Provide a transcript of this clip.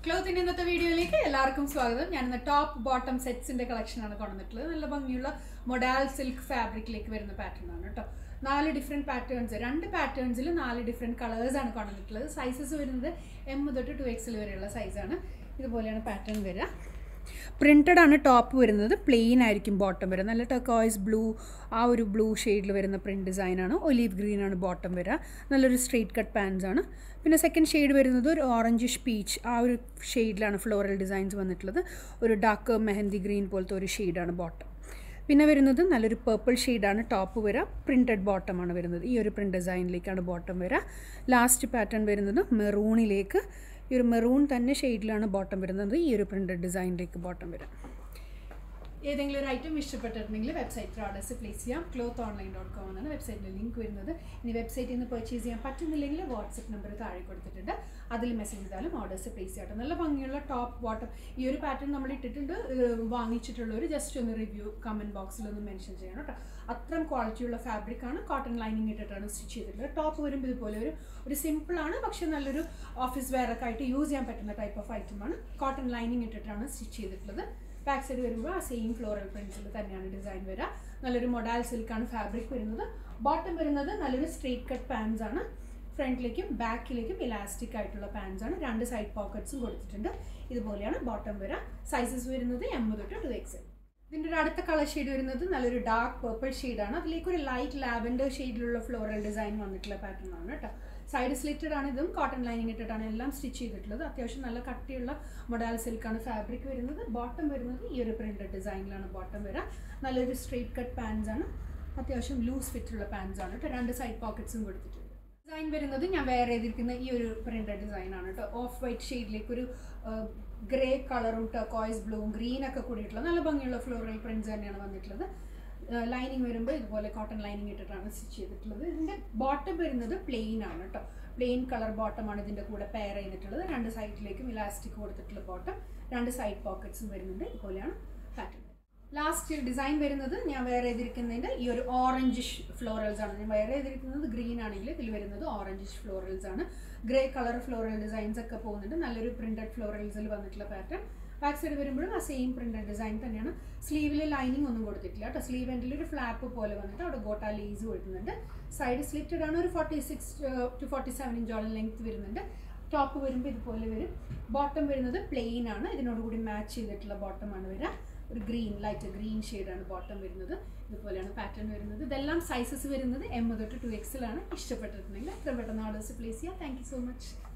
ക്ലോത്തിന്റെ ഇന്നത്തെ വീഡിയോയിലേക്ക് എല്ലാവർക്കും സ്വാഗതം ഞാൻ ഇന്ന് ടോപ്പ് ബോട്ടം സെറ്റ്സിന്റെ കളക്ഷൻ ആണ് കൊണ്ടുവന്നിട്ടുള്ളത് നല്ല ഭംഗിയുള്ള മൊഡാൽ സിൽക്ക് ഫാബ്രിക്കിലേക്ക് വരുന്ന പാറ്റേൺ ആണ് കേട്ടോ നാല് ഡിഫറെൻറ്റ് പാറ്റേൺസ് രണ്ട് പാറ്റേൺസിൽ നാല് ഡിഫറെൻറ്റ് കളേഴ്സ് ആണ് കൊണ്ടുവന്നിട്ടുള്ളത് സൈസസ് വരുന്നത് എം തൊട്ട് ടു എക്സിൽ വരെയുള്ള സൈസാണ് ഇതുപോലെയാണ് പാറ്റേൺ വരിക പ്രിൻറ്റഡ് ആണ് ടോപ്പ് വരുന്നത് പ്ലെയിൻ ആയിരിക്കും ബോട്ടം വരിക നല്ല ടക്കോയ്സ് ബ്ലൂ ആ ഒരു ബ്ലൂ ഷെയ്ഡിൽ വരുന്ന പ്രിൻറ്റ് ഡിസൈനാണ് ഒലീവ് ഗ്രീൻ ആണ് ബോട്ടം വരിക നല്ലൊരു സ്ട്രെയിറ്റ് കട്ട് പാൻസ് ആണ് പിന്നെ സെക്കൻഡ് ഷെയ്ഡ് വരുന്നത് ഒരു ഓറഞ്ചിഷ് പീച്ച് ആ ഒരു ഷെയ്ഡിലാണ് ഫ്ലോറൽ ഡിസൈൻസ് വന്നിട്ടുള്ളത് ഒരു ഡാർക്ക് മെഹന്തി ഗ്രീൻ പോലത്തെ ഒരു ഷെയ്ഡാണ് ബോട്ടം പിന്നെ വരുന്നത് നല്ലൊരു പേർപ്പിൾ ഷെയ്ഡാണ് ടോപ്പ് വരിക പ്രിൻറ്റഡ് ബോട്ടമാണ് വരുന്നത് ഈ ഒരു പ്രിൻറ്റ് ഡിസൈനിലേക്കാണ് ബോട്ടം വരിക ലാസ്റ്റ് പാറ്റേൺ വരുന്നത് മെറൂണിലേക്ക് ഈ ഒരു മെറൂൺ തന്നെ ഷെയ്ഡിലാണ് ബോട്ടം വരുന്നത് ഈ ഒരു പ്രിൻറ്റഡ് ഡിസൈനിലേക്ക് ബോട്ടം വരാം ഏതെങ്കിലും ഒരു ഐറ്റം ഇഷ്ടപ്പെട്ടിട്ടുണ്ടെങ്കിൽ വെബ്സൈറ്റിൽ ഓർഡേഴ്സ് പ്ലേസ് ചെയ്യാം ക്ലോത്ത് ഓൺലൈൻ ഡോട്ട് കോം എന്നാണ് വെബ്സൈറ്റിൻ്റെ ലിങ്ക് വരുന്നത് ഇനി വെബ്സൈറ്റിൽ നിന്ന് പർച്ചേസ് ചെയ്യാൻ പറ്റുന്നില്ലെങ്കിൽ വാട്സപ്പ് നമ്പർ താഴെ കൊടുത്തിട്ടുണ്ട് അതിൽ മെസ്സേജ് ചെയ്താലും ഓർഡേഴ്സ് പ്ലേസ് ചെയ്യട്ടെ നല്ല ഭംഗിയുള്ള ടോപ്പ് ബോട്ടം ഈ ഒരു പാറ്റേൺ നമ്മൾ ഇട്ടിട്ടുണ്ട് ഏഹ് വാങ്ങിച്ചിട്ടുള്ളവർ ജസ്റ്റ് ഒന്ന് റിവ്യൂ കമൻറ്റ് ബോക്സിൽ ഒന്ന് മെൻഷൻ ചെയ്യണം കേട്ടോ അത്രയും ക്വാളിറ്റിയുള്ള ഫാബ്രിക് ആണ് കോട്ടൺ ലൈനിങ് ഇട്ടിട്ടാണ് സ്റ്റിച്ച് ചെയ്തിട്ടുള്ളത് ടോപ്പ് വരുമ്പോൾ ഇതുപോലെ ഒരു ഒരു സിമ്പിളാണ് പക്ഷെ നല്ലൊരു ഓഫീസ് വെയർ ഒക്കെ ആയിട്ട് യൂസ് ചെയ്യാൻ പറ്റുന്ന ടൈപ്പ് ഓഫ് ഐറ്റമാണ് കോട്ടൺ ലൈനിങ് ഇട്ടിട്ടാണ് സ്റ്റിച്ച് ചെയ്തിട്ടുള്ളത് ബാക്ക് സൈഡ് വരുമ്പോൾ ആ സെയിം ഫ്ലോറൽ പ്രിൻസിൽ തന്നെയാണ് ഡിസൈൻ വരിക നല്ലൊരു മൊഡാൽ സിൽക്കാണ് ഫാബ്രിക് വരുന്നത് ബോട്ടം വരുന്നത് നല്ലൊരു സ്ട്രെയിറ്റ് കട്ട് പാൻസ് ആണ് ഫ്രണ്ടിലേക്കും ബാക്കിലേക്കും ഇലാസ്റ്റിക് ആയിട്ടുള്ള പാൻസ് ആണ് രണ്ട് സൈഡ് പോക്കറ്റ്സും കൊടുത്തിട്ടുണ്ട് ഇതുപോലെയാണ് ബോട്ടം വരിക സൈസസ് വരുന്നത് എം തൊട്ട് ടു എക്സ് ഇതിൻ്റെ ഒരു അടുത്ത കളർ ഷെയ്ഡ് വരുന്നത് നല്ലൊരു ഡാർക്ക് പേർപ്പിൾ ഷെയ്ഡാണ് അതിലേക്ക് ഒരു ലൈറ്റ് ലാവൻഡർ ഷെയ്ഡിലുള്ള ഫ്ലോറൽ ഡിസൈൻ വന്നിട്ടുള്ള പാറ്റേൺ ആണ് കേട്ടോ സൈഡ് സ്ലിറ്റഡ് ആണ് ഇതും കോട്ടൺ ലൈനിങ് ഇട്ടിട്ടാണ് എല്ലാം സ്റ്റിച്ച് ചെയ്തിട്ടുള്ളത് അത്യാവശ്യം നല്ല കട്ടിയുള്ള മൊഡാൽ സിൽക്കാണ് ഫാബ്രിക് വരുന്നത് ബോട്ടം വരുന്നത് ഈ ഒരു പ്രിൻറ്റഡ് ഡിസൈനിലാണ് ബോട്ടം വരിക നല്ലൊരു സ്ട്രെയിറ്റ് കട്ട് പാൻസ് ആണ് അത്യാവശ്യം ലൂസ് ഫിറ്റുള്ള പാൻസ് ആണ് കേട്ടോ രണ്ട് സൈഡ് പോക്കറ്റ്സും കൊടുത്തിട്ടുണ്ട് ഡിസൈൻ വരുന്നത് ഞാൻ വേറെ ചെയ്തിരിക്കുന്ന ഈ ഒരു പ്രിൻറ്റഡ് ഡിസൈൻ ആണ് കേട്ടോ ഓഫ് വൈറ്റ് ഷെയ്ഡിലേക്ക് ഒരു ഗ്രേ കളറും ടർക്കോയ്സ് ബ്ലൂവും ഗ്രീൻ ഒക്കെ കൂടിയിട്ടുള്ള നല്ല ഭംഗിയുള്ള ഫ്ലോറൽ പ്രിൻറ്റ്സ് തന്നെയാണ് വന്നിട്ടുള്ളത് ലൈനിങ് വരുമ്പോൾ ഇതുപോലെ കോട്ടൺ ലൈനിങ് ഇട്ടിട്ടാണ് സ്റ്റിച്ച് ചെയ്തിട്ടുള്ളത് ഇതിൻ്റെ ബോട്ടം വരുന്നത് പ്ലെയിൻ ആണ് കേട്ടോ പ്ലെയിൻ കളർ ബോട്ടമാണ് ഇതിൻ്റെ കൂടെ പെയർ ചെയ്തിട്ടുള്ളത് രണ്ട് സൈഡിലേക്കും ഇലാസ്റ്റിക് കൊടുത്തിട്ടുള്ള ബോട്ടം രണ്ട് സൈഡ് പോക്കറ്റ്സും വരുന്നുണ്ട് ഇതുപോലെയാണ് പാറ്റേൺ ലാസ്റ്റ് ഡിസൈൻ വരുന്നത് ഞാൻ വേറെ ചെയ്തിരിക്കുന്നതിൻ്റെ ഈ ഒരു ഓറഞ്ചിഷ് ഫ്ലോറൽസ് ആണ് ഞാൻ വേറെ ചെയ്തിരിക്കുന്നത് ഗ്രീൻ ആണെങ്കിൽ ഇതിൽ വരുന്നത് ഓറഞ്ചിഷ് ഫ്ലോറൽസ് ആണ് ഗ്രേ കളർ ഫ്ലോറൽ ഡിസൈൻസ് ഒക്കെ പോകുന്നുണ്ട് നല്ലൊരു പ്രിൻറ്റഡ് ഫ്ലോറൽസിൽ വന്നിട്ടുള്ള പാറ്റേൺ ബാക്ക് സൈഡ് വരുമ്പോഴും ആ സെയിം പ്രിൻറ്റഡ് ഡിസൈൻ തന്നെയാണ് സ്ലീവിൽ ലൈനിങ് ഒന്നും കൊടുത്തിട്ടില്ല കേട്ടോ സ്ലീവ് എൻഡിൽ ഒരു ഫ്ലാപ്പ് പോലെ വന്നിട്ട് അവിടെ ഗോട്ട ലീസ് കൊടുക്കുന്നുണ്ട് സൈഡ് സ്ലിറ്റഡ് ആണ് ഒരു forty six to forty seven ഇഞ്ചോളം ലെങ്ത് വരുന്നുണ്ട് ടോപ്പ് വരുമ്പോൾ ഇതുപോലെ വരും ബോട്ടം വരുന്നത് പ്ലെയിൻ ആണ് ഇതിനോട് കൂടി മാച്ച് ചെയ്തിട്ടുള്ള ബോട്ടമാണ് വരിക ഒരു ഗ്രീൻ ലൈറ്റ് ഗ്രീൻ ഷെയ്ഡാണ് ബോട്ടം വരുന്നത് ഇതുപോലെയാണ് പാറ്റേൺ വരുന്നത് ഇതെല്ലാം സൈസസ് വരുന്നത് എം തൊട്ട് ടു എക്സിലാണ് ഇഷ്ടപ്പെട്ടിട്ടുണ്ടെങ്കിൽ എത്ര പെട്ടെന്ന് ഓർഡേഴ്സ് പ്ലേസ് ചെയ്യാം താങ്ക് യു സോ മച്ച്